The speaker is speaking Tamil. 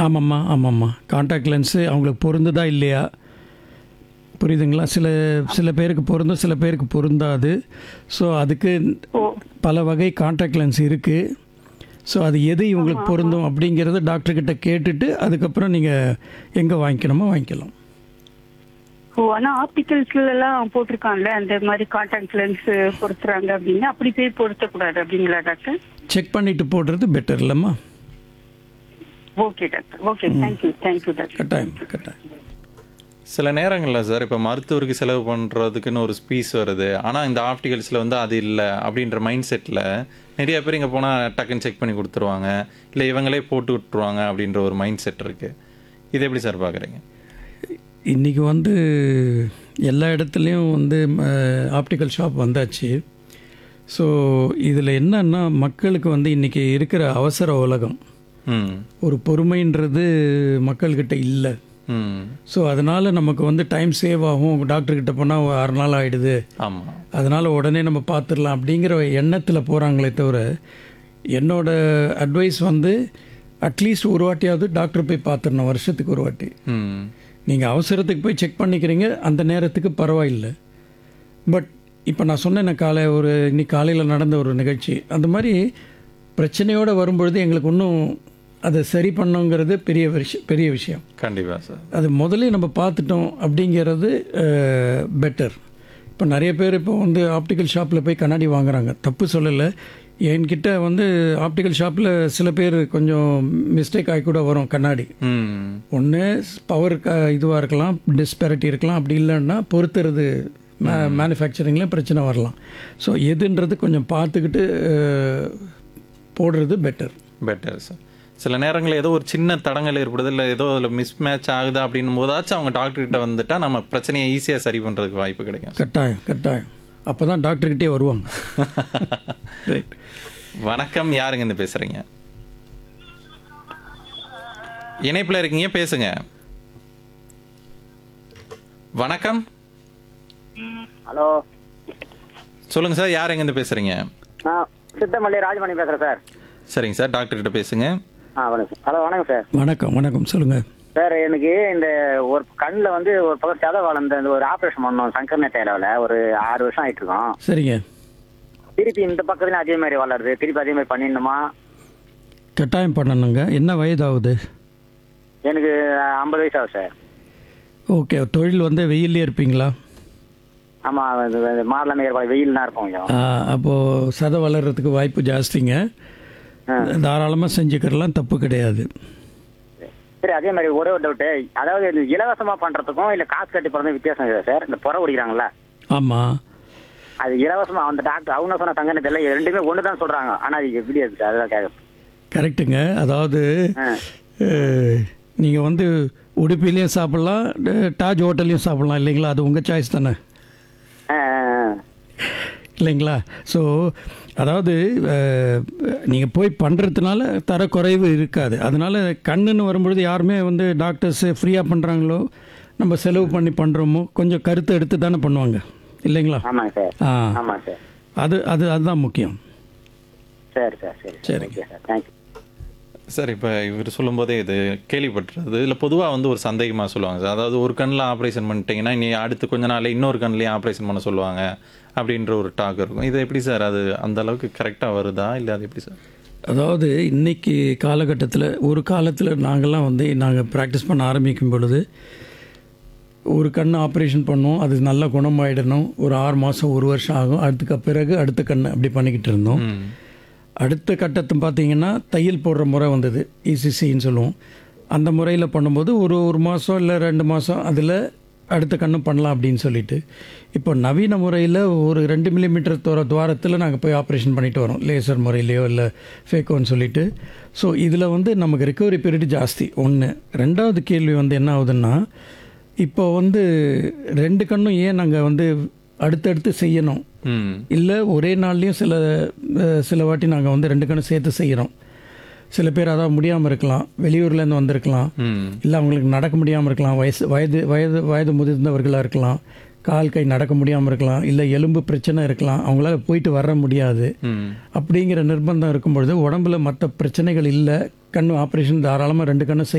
ஆமாம்மா ஆமாம்மா காண்டாக்ட் லென்ஸு அவங்களுக்கு பொருந்துதா இல்லையா புரியுதுங்களா சில சில பேருக்கு பொருந்தும் சில பேருக்கு பொருந்தாது ஸோ அதுக்கு ஓ பல வகை காண்டாக்ட் லென்ஸ் இருக்குது ஸோ அது எது இவங்களுக்கு பொருந்தும் அப்படிங்கிறத டாக்டர்கிட்ட கேட்டுட்டு அதுக்கப்புறம் நீங்கள் எங்கே வாங்கிக்கணுமோ வாங்கிக்கலாம் ஓ ஆனா ஆப்டிகல்ஸ்ல எல்லாம் போட்டிருக்காங்கல்ல அந்த மாதிரி கான்டாக்ட் லென்ஸ் பொருத்துறாங்க அப்படின்னு அப்படி போய் பொருத்தக்கூடாது அப்படிங்களா டாக்டர் செக் பண்ணிட்டு போடுறது பெட்டர் இல்லைம்மா okay doctor okay thank you thank you doctor கட்டாயம் கட்டாயம் சில நேரங்களில் சார் இப்போ மருத்துவருக்கு செலவு பண்ணுறதுக்குன்னு ஒரு ஸ்பீஸ் வருது ஆனால் இந்த ஆப்டிகல்ஸில் வந்து அது இல்லை அப்படின்ற மைண்ட் செட்டில் நிறைய பேர் இங்கே போனால் டக்குன்னு செக் பண்ணி கொடுத்துருவாங்க இல்லை இவங்களே போட்டு விட்டுருவாங்க அப்படின்ற ஒரு மைண்ட் செட் இருக்குது இது எப்படி சார் பார்க்குறீங்க இன்றைக்கி வந்து எல்லா இடத்துலையும் வந்து ஆப்டிக்கல் ஷாப் வந்தாச்சு ஸோ இதில் என்னன்னா மக்களுக்கு வந்து இன்றைக்கி இருக்கிற அவசர உலகம் ம் ஒரு பொறுமைன்றது மக்கள்கிட்ட இல்லை ம் ஸோ அதனால் நமக்கு வந்து டைம் சேவ் ஆகும் டாக்டர்கிட்ட போனால் அரை நாள் ஆகிடுது ஆமாம் அதனால் உடனே நம்ம பார்த்துடலாம் அப்படிங்கிற எண்ணத்தில் போகிறாங்களே தவிர என்னோட அட்வைஸ் வந்து அட்லீஸ்ட் ஒரு வாட்டியாவது டாக்டர் போய் பார்த்துடணும் வருஷத்துக்கு ஒரு வாட்டி ம் நீங்கள் அவசரத்துக்கு போய் செக் பண்ணிக்கிறீங்க அந்த நேரத்துக்கு பரவாயில்லை பட் இப்போ நான் சொன்னேன் காலை ஒரு இன்னைக்கு காலையில் நடந்த ஒரு நிகழ்ச்சி அந்த மாதிரி பிரச்சனையோடு வரும்பொழுது எங்களுக்கு இன்னும் அதை சரி பண்ணோங்கிறது பெரிய விஷயம் பெரிய விஷயம் கண்டிப்பாக சார் அது முதல்ல நம்ம பார்த்துட்டோம் அப்படிங்கிறது பெட்டர் இப்போ நிறைய பேர் இப்போ வந்து ஆப்டிக்கல் ஷாப்பில் போய் கண்ணாடி வாங்குறாங்க தப்பு சொல்லலை என்கிட்ட வந்து ஆப்டிக்கல் ஷாப்பில் சில பேர் கொஞ்சம் மிஸ்டேக் ஆகி கூட வரும் கண்ணாடி ம் ஒன்று பவர் க இதுவாக இருக்கலாம் டிஸ்பேரிட்டி இருக்கலாம் அப்படி இல்லைன்னா பொறுத்துறது மே மேனுஃபேக்சரிங்கில் பிரச்சனை வரலாம் ஸோ எதுன்றது கொஞ்சம் பார்த்துக்கிட்டு அஹ், போடுறது பெட்டர் பெட்டர் சார் சில நேரங்களில் ஏதோ ஒரு சின்ன தடங்கள் ஏற்படுது இல்லை ஏதோ அதில் மிஸ் மேட்ச் ஆகுது அப்படின்னும் போதாச்சும் அவங்க டாக்டர்கிட்ட வந்துட்டா நம்ம பிரச்சனையை ஈஸியாக சரி பண்ணுறதுக்கு வாய்ப்பு கிடைக்கும் கட்டாயம் கட்டாயம் அப்போ தான் டாக்டர்கிட்டே வருவாங்க ரைட் வணக்கம் யாருங்க இருந்து பேசுறீங்க இணைப்புல இருக்கீங்க பேசுங்க வணக்கம் ஹலோ சொல்லுங்க சார் யார் எங்க இருந்து பேசுறீங்க நான் சித்தமல்லி ராஜமணி பேசுறேன் சார் சரிங்க சார் டாக்டர் கிட்ட பேசுங்க ஆ வணக்கம் ஹலோ வணக்கம் சார் வணக்கம் வணக்கம் சொல்லுங்கள் சார் எனக்கு இந்த ஒரு கண்ணில் வந்து ஒரு பக்கம் செத வளர்ந்த இந்த ஒரு ஆப்ரேஷன் பண்ணோம் சங்கர் நேட்டையில ஒரு ஆறு வருஷம் ஆயிட்டு இருக்கோம் சரிங்க திருப்பி இந்த பக்கத்துலயும் அதே மாதிரி வளருது திருப்பி அதே மாதிரி பண்ணிடணுமா கட்டாயம் பண்ணணுங்க என்ன வயதாகுது எனக்கு ஐம்பது வயசு ஆகுது சார் ஓகே தொழில் வந்து வெயிலே இருப்பீங்களா ஆமாம் மாரலான ஏற்பாடு வெயில் தான் இருக்கும் கொஞ்சம் அப்போது சதை வளர்கிறதுக்கு வாய்ப்பு ஜாஸ்திங்க ஆ. தாராளமாக செஞ்சுக்கிறலாம் தப்பு கிடையாது சரி அதே மாதிரி ஒரே ஒரு டவுட்டு அதாவது இது இலவசமா பண்றதுக்கும் இல்ல காசு கட்டி போறதுக்கும் வித்தியாசம் இருக்குது சார் இந்த புற குடிக்கிறாங்கல்ல ஆமாம் அது இலவசமா அந்த டாக்டர் அவங்க சொன்ன சங்கனை தெரியல ரெண்டுமே ஒன்று தான் சொல்றாங்க ஆனா அது எப்படி இருக்கு சார் அதுதான் கேட்க கரெக்டுங்க அதாவது ஆ. நீங்கள் வந்து உடுப்பிலையும் சாப்பிட்லாம் அஹ், தாஜ் ஹோட்டல்லையும் சாப்பிட்லாம் இல்லைங்களா அது உங்கள் சாய்ஸ் தானே ஆ, ஆ, ஆ. இல்லைங்களா ஸோ அதாவது நீங்கள் போய் பண்ணுறதுனால தரக்குறைவு இருக்காது அதனால் கண்ணுன்னு வரும்பொழுது யாருமே வந்து டாக்டர்ஸு ஃப்ரீயாக பண்ணுறாங்களோ நம்ம செலவு பண்ணி பண்ணுறோமோ கொஞ்சம் கருத்து எடுத்து தானே பண்ணுவாங்க இல்லைங்களா ஆமாங்க சார் ஆ ஆமாங்க சார் அது அது அதுதான் முக்கியம் சரி சார் சரி சரிங்க. ஓகே சார் தேங்க்யூ சார் இப்போ இவர் சொல்லும்போதே இது கேள்விப்பட்டுறது இல்லை பொதுவாக வந்து ஒரு சந்தேகமாக சொல்லுவாங்க சார் அதாவது ஒரு கண்ணில் ஆப்ரேஷன் பண்ணிட்டீங்கன்னா நீ அடுத்து கொஞ்ச நாள் இன்னொரு கண்ணிலையும் ஆப்ரேஷன் பண்ண சொல்லுவாங்க அப்படின்ற ஒரு டாக் இருக்கும் இது எப்படி சார் அது அந்த அளவுக்கு கரெக்டாக வருதா இல்லை அது எப்படி சார் அதாவது இன்னைக்கு காலகட்டத்தில் ஒரு காலத்தில் நாங்கள்லாம் வந்து நாங்கள் ப்ராக்டிஸ் பண்ண ஆரம்பிக்கும் பொழுது ஒரு கண் ஆப்ரேஷன் பண்ணுவோம் அது நல்லா குணமாயிடணும் ஒரு ஆறு மாதம் ஒரு வருஷம் ஆகும் அதுக்கு பிறகு அடுத்த கண் அப்படி பண்ணிக்கிட்டு இருந்தோம் ம் அடுத்த கட்டத்தை பார்த்தீங்கன்னா தையல் போடுற முறை வந்தது இசிசின்னு சொல்லுவோம் அந்த முறையில் பண்ணும்போது ஒரு ஒரு மாதம் இல்லை ரெண்டு மாதம் அதில் அடுத்த கண்ணு பண்ணலாம் அப்படின்னு சொல்லிட்டு இப்போ நவீன முறையில் ஒரு ரெண்டு மில்லிமீட்டர் தூர துவாரத்தில் நாங்கள் போய் ஆப்ரேஷன் பண்ணிட்டு வரோம் லேசர் முறையிலையோ இல்லை ஃபேக்கோன்னு சொல்லிட்டு ஸோ இதில் வந்து நமக்கு ரெக்கவரி பீரியட் ஜாஸ்தி ஒன்று ரெண்டாவது கேள்வி வந்து என்ன ஆகுதுன்னா இப்போ வந்து ரெண்டு கண்ணும் ஏன் நாங்கள் வந்து அடுத்தடுத்து செய்யணும் ம் இல்லை ஒரே நாள்லேயும் சில அஹ், சில வாட்டி நாங்கள் வந்து ரெண்டு கணம் சேர்த்து செய்கிறோம் சில பேர் அதான் முடியாமல் இருக்கலாம் வெளியூர்லேருந்து வந்திருக்கலாம் ம் இல்லை அவங்களுக்கு நடக்க முடியாமல் இருக்கலாம் வயசு வயது வயது வயது முதிர்ந்தவர்களாக இருக்கலாம் கால் கை நடக்க முடியாமல் இருக்கலாம் இல்லை எலும்பு பிரச்சனை இருக்கலாம் அவங்களால போயிட்டு வர முடியாது ம் அப்படிங்கிற நிர்பந்தம் இருக்கும் பொழுது உடம்புல மற்ற பிரச்சனைகள் இல்லை கண் ஆப்ரேஷன் தாராளமாக ரெண்டு கண்ணு செய்